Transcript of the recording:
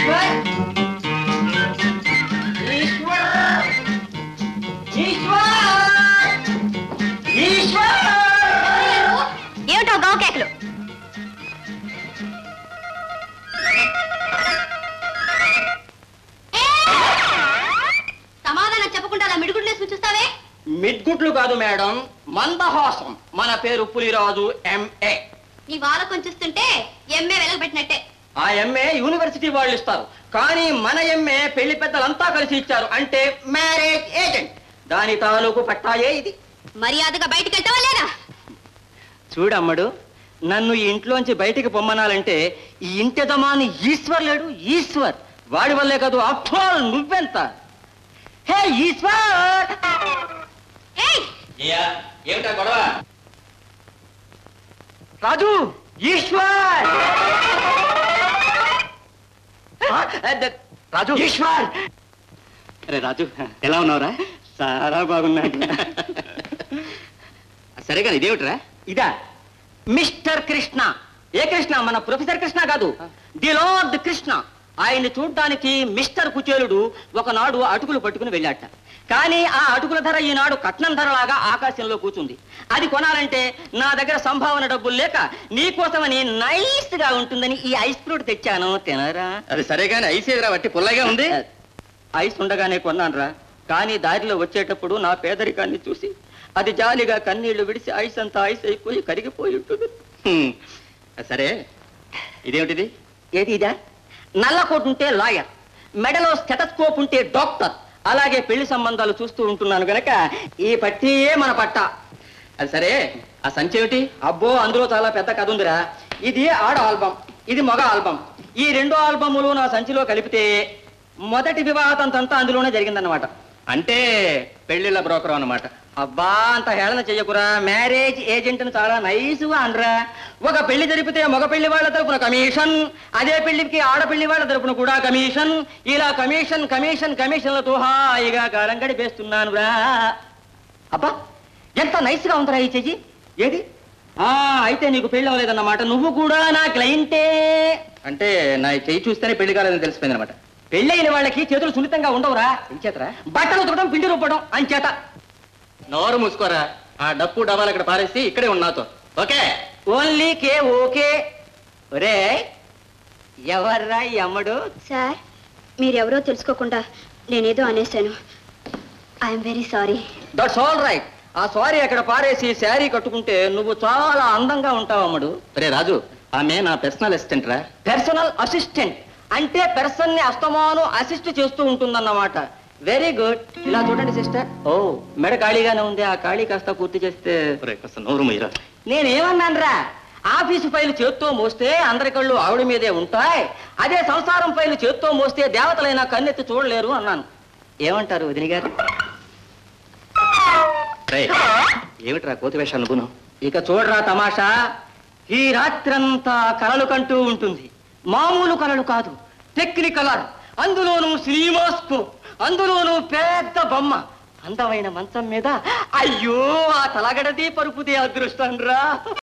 ఈశ్వర్ ఈశ్వర్ ఈశ్వర్ ఈశ్వర్ ఏమిటో గావు కేకలు సమాధానం చెప్పకుండా అలా మిడుగుడ్లే సూచిస్తావే మిడ్గుట్లు కాదు మేడం మందహాసం మన పేరు పులిరాజు ఎంఏ నీ వాళ్ళ చూస్తుంటే ఎంఏ వెలగబెట్టినట్టే ఆ ఎంఏ యూనివర్సిటీ వాళ్ళు ఇస్తారు కానీ మన ఎంఏ పెళ్లి పెద్దలంతా కలిసి ఇచ్చారు అంటే మ్యారేజ్ ఏజెంట్ దాని తాలూకు పట్టాయే ఇది మర్యాదగా బయటికి వెళ్తావా లేదా చూడమ్మడు నన్ను ఈ ఇంట్లోంచి బయటికి పొమ్మనాలంటే ఈ ఇంటి దమాని ఈశ్వర్ లేడు ఈశ్వర్ వాడి వల్లే కాదు అఫ్టోల్ నువ్వెంత హే ఈశ్వర్ ఏయ్ ఏమిటా గొడవ రాజు ఈశ్వర్ ఆ, అద- రాజు ఈశ్వర్ అరే రాజు ఎలా ఉన్నావురా చాలా బాగున్నాడు సరే కానీ ఇదేమిట్రా ఇదా మిస్టర్ కృష్ణ ఏ కృష్ణ మన ప్రొఫెసర్ కృష్ణ కాదు ది లార్డ్ కృష్ణ ఆయన్ని చూడ్డానికి మిస్టర్ కుచేలుడు ఒకనాడు అటుకులు పట్టుకుని వెళ్ళాట కానీ ఆ అటుకుల ధర ఈనాడు కట్నం ధరలాగా ఆకాశంలో కూర్చుంది అది కొనాలంటే నా దగ్గర సంభావన డబ్బులు లేక నీకోసమని నైస్ గా ఉంటుందని ఈ ఐస్ ఫ్రూట్ తెచ్చాను తినరా అది సరే కానీ ఐసేదిరా బట్టి పుల్లగా ఉంది ఐస్ ఉండగానే కొన్నానురా కానీ దారిలో వచ్చేటప్పుడు నా పేదరికాన్ని చూసి అది జాలిగా కన్నీళ్లు విడిచి ఐస్ అంతా ఐస్ అయిపోయి కరిగిపోయి ఉంటుంది హ్మ్. సరే ఇదేమిటిది ఏది ఇదా నల్ల కోట్ ఉంటే లాయర్ మెడలో స్టెటస్కోప్ ఉంటే డాక్టర్ అలాగే పెళ్లి సంబంధాలు చూస్తూ ఉంటున్నాను గనక ఈ పట్టియే మన పట్ట అది సరే ఆ సంచి ఏమిటి అబ్బో అందులో చాలా పెద్ద కథ ఉందిరా ఇది ఆడ ఆల్బం ఇది మగ ఆల్బం ఈ రెండు ఆల్బములు నా సంచిలో కలిపితే మొదటి వివాహతంతా అందులోనే జరిగిందన్నమాట అంటే పెళ్లిళ్ళ బ్రోకర్ అన్నమాట అబ్బా అంత హేళన చెయ్యకురా మ్యారేజ్ ఏజెంట్ చాలా నైస్గా అనరా ఒక పెళ్లి జరిపితే మగ పెళ్లి వాళ్ళ తరపున కమిషన్ అదే పెళ్లికి ఆడపెళ్లి వాళ్ళ తరపున కూడా కమిషన్ ఇలా కమిషన్ కమిషన్ కమిషన్లతో హాయిగా కాలం గడిపేస్తున్నాను రా అబ్బా ఎంత నైస్ గా ఉందిరా ఈ చెయ్యి ఏది ఆ అయితే నీకు పెళ్లి అవ్వలేదన్నమాట నువ్వు కూడా నా క్లయింటే అంటే నా ఈ చెయ్యి చూస్తేనే పెళ్లి కాలేదని తెలిసిపోయింది అనమాట పెళ్ళైన వాళ్ళకి చేతులు సున్నితంగా ఉండవురా ఇంచేతరా బట్టలు ఉతకడం పిండి రూపడం అంచేత నోరు మూసుకోరా ఆ డప్పు డబ్బాలు ఇక్కడ పారేసి ఇక్కడే ఉన్నాతో ఓకే ఓన్లీ కే ఓకే ఒరే ఎవర్రా ఈ అమ్మడు సార్ మీరెవరో తెలుసుకోకుండా నేనేదో అనేశాను I'm very sorry that's all right ఆ సారీ అక్కడ పారేసి శారీ కట్టుకుంటే నువ్వు చాలా అందంగా ఉంటావు అమ్మడు రే రాజు ఆమె నా పర్సనల్ అసిస్టెంట్ రా పర్సనల్ అసిస్టెంట్ అంటే పర్సన్ ని అస్తమాను అసిస్ట్ చేస్తూ ఉంటుందన్నమాట వెరీ గుడ్ ఇలా చూడండి సిస్టర్ ఓ మెడ ఖాళీగానే ఉంది ఆ ఖాళీ కాస్త పూర్తి చేస్తే రే కాస్త నోరు మీరా నేనేమన్నానురా ఆఫీసు ఫైలు చేత్తో మోస్తే అందరి కళ్ళు ఆవిడ మీదే ఉంటాయి అదే సంసారం ఫైలు చేత్తో మోస్తే దేవతలైనా కన్నెత్తి చూడలేరు అన్నాను ఏమంటారు వదిని గారు రే ఏమిట్రా కోతి వేషాలు నువ్వును ఇక చూడరా తమాషా ఈ రాత్రంతా కలలు కంటూ ఉంటుంది మామూలు కలలు కాదు టెక్నికలర్ అందులోనూ సినిమాస్కోప్ అందులోనూ పెద్ద బొమ్మ అందమైన మంచం మీద అయ్యో ఆ తలగడది పరుపుదే అదృష్టం రా